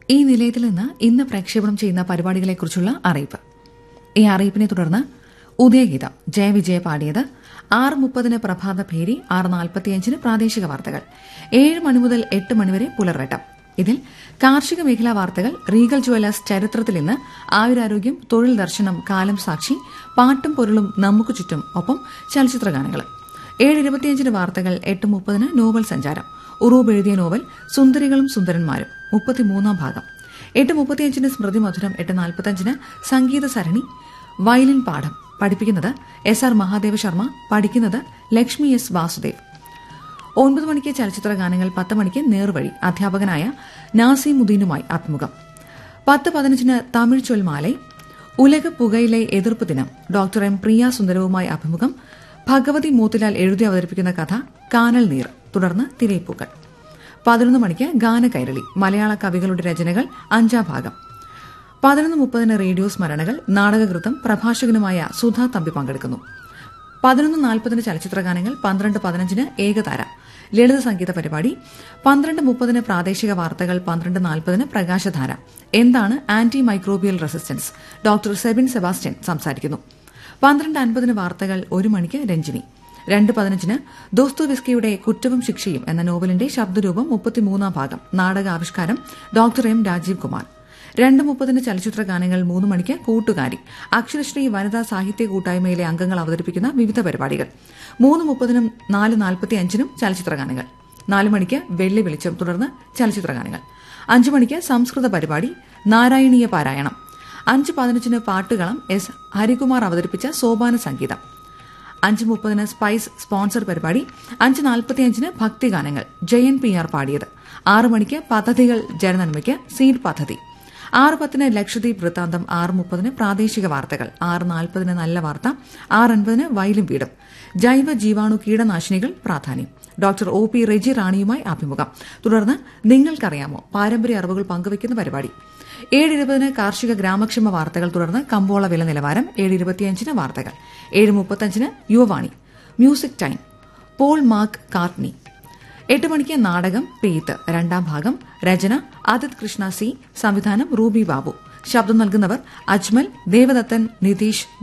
ഈ നിലയത്തിൽ നിന്ന് ഇന്ന് പ്രക്ഷേപണം ചെയ്യുന്ന പരിപാടികളെക്കുറിച്ചുള്ള അറിയിപ്പ് ഈ അറിയിപ്പിനെ തുടർന്ന് ഉദയഗീതം ജയവിജയ പാടിയത് ആറ് മുപ്പതിന് പ്രഭാത ഭേരി ആറ് നാൽപ്പത്തിയഞ്ചിന് പ്രാദേശിക വാർത്തകൾ ഏഴ് മണി മുതൽ എട്ട് മണിവരെ പുലർവട്ടം ഇതിൽ കാർഷിക മേഖലാ വാർത്തകൾ റീഗൽ ജ്വല്ലേഴ്സ് ചരിത്രത്തിൽ ഇന്ന് ആയുരാരോഗ്യം തൊഴിൽ ദർശനം കാലം സാക്ഷി പാട്ടും പൊരുളും നമുക്ക് ചുറ്റും ഒപ്പം ചലച്ചിത്ര ഗാനങ്ങളും ഏഴ് ഇരുപത്തിയഞ്ചിന് വാർത്തകൾ എട്ട് മുപ്പതിന് നോവൽ സഞ്ചാരം ഉറൂബ് എഴുതിയ നോവൽ സുന്ദരികളും സുന്ദരന്മാരും മുപ്പത്തിമൂന്നാം ഭാഗം എട്ട് മുപ്പത്തിയഞ്ചിന് സ്മൃതി മധുരം എട്ട് നാൽപ്പത്തഞ്ചിന് സംഗീത സരണി വയലിൻ പാഠം പഠിപ്പിക്കുന്നത് എസ് ആർ മഹാദേവ ശർമ്മ പഠിക്കുന്നത് ലക്ഷ്മി എസ് വാസുദേവ് ഒൻപത് മണിക്ക് ചലച്ചിത്ര ഗാനങ്ങൾ പത്ത് മണിക്ക് നേർവഴി അധ്യാപകനായ നാസിമുദ്ദീനുമായി അഭിമുഖം പത്ത് പതിനഞ്ചിന് തമിഴ് ചൊൽമാലൈ ഉലക പുകയിലെ എതിർപ്പ് ദിനം ഡോക്ടർ എം പ്രിയ സുന്ദരവുമായി അഭിമുഖം ഭഗവതി മോത്തിലാൽ എഴുതി അവതരിപ്പിക്കുന്ന കഥ കാനൽ നീർ തുടർന്ന് തിരയിപ്പൂക്കൾ പതിനൊന്ന് മണിക്ക് ഗാനകൈരളി മലയാള കവികളുടെ രചനകൾ അഞ്ചാം ഭാഗം പതിനൊന്ന് മുപ്പതിന് റേഡിയോ സ്മരണകൾ നാടകകൃതം പ്രഭാഷകനുമായ സുധ തമ്പി പങ്കെടുക്കുന്നു പതിനൊന്ന് നാൽപ്പതിന് ചലച്ചിത്ര ഗാനങ്ങൾ പന്ത്രണ്ട് പതിനഞ്ചിന് ഏകതാര ലളിത സംഗീത പരിപാടി പന്ത്രണ്ട് മുപ്പതിന് പ്രാദേശിക വാർത്തകൾ പന്ത്രണ്ട് നാൽപ്പതിന് പ്രകാശധാര എന്താണ് antimicrobial resistance doctor Sebin Sebastian സംസാരിക്കുന്നു പന്ത്രണ്ട് അൻപതിന് വാർത്തകൾ ഒരു മണിക്ക് രഞ്ജിനി രണ്ട് പതിനഞ്ചിന് ദോസ്തോവിസ്കിയുടെ കുറ്റവും ശിക്ഷയും എന്ന നോവലിന്റെ ശബ്ദരൂപം മുപ്പത്തിമൂന്നാം ഭാഗം നാടകാവിഷ്കാരം ഡോക്ടർ എം രാജീവ് കുമാർ രണ്ട് മുപ്പതിന് ചലച്ചിത്ര ഗാനങ്ങൾ മൂന്ന് മണിക്ക് കൂട്ടുകാരി അക്ഷരശ്രീ വനിതാ സാഹിത്യ കൂട്ടായ്മയിലെ അംഗങ്ങൾ അവതരിപ്പിക്കുന്ന വിവിധ പരിപാടികൾ മൂന്ന് മുപ്പതിനും നാല് നാൽപ്പത്തി അഞ്ചിനും ചലച്ചിത്ര ഗാനങ്ങൾ നാല് മണിക്ക് വെള്ളി വെളിച്ചം തുടർന്ന് ചലച്ചിത്ര ഗാനങ്ങൾ അഞ്ചു മണിക്ക് സംസ്കൃത പരിപാടി നാരായണീയ പാരായണം അഞ്ച് പതിനഞ്ചിന് പാട്ടുകളം എസ് ഹരികുമാർ അവതരിപ്പിച്ച സോപാന സംഗീതം അഞ്ച് മുപ്പതിന് സ്പൈസ് സ്പോൺസർ പരിപാടി അഞ്ച് നാൽപ്പത്തിയഞ്ചിന് ഭക്തിഗാനങ്ങൾ ജയൻ പി ആർ പാടിയത് ആറ് മണിക്ക് പദ്ധതികൾ ജനനന്മയ്ക്ക് സീഡ് പദ്ധതി ആറ് പത്തിന് ലക്ഷദ്വീപ് വൃത്താന്തം ആറ് മുപ്പതിന് പ്രാദേശിക വാർത്തകൾ ആറ് നാൽപ്പതിന് നല്ല വാർത്ത ആറ് അൻപതിന് വയലും വീടും ജൈവ ജീവാണു കീടനാശിനികൾ പ്രാധാന്യം ഡോക്ടർ ഒ പി റെജി റാണിയുമായി അഭിമുഖം തുടർന്ന് നിങ്ങൾക്കറിയാമോ പാരമ്പര്യ അറിവുകൾ പങ്കുവയ്ക്കുന്ന പരിപാടി ഏഴ് ഇരുപതിന് കാർഷിക ഗ്രാമക്ഷേമ വാർത്തകൾ തുടർന്ന് കമ്പോള വില നിലവാരം ഏഴ് ഇരുപത്തിയഞ്ചിന് വാർത്തകൾ ഏഴ് മുപ്പത്തഞ്ചിന് Yuvavani music time Paul McCartney എട്ട് മണിക്ക് നാടകം പെയ്ത്ത് രണ്ടാം ഭാഗം രചന ആദിത് കൃഷ്ണ സി സംവിധാനം റൂബി ബാബു ശബ്ദം നൽകുന്നവർ അജ്മൽ ദേവദത്തൻ നിതീഷ്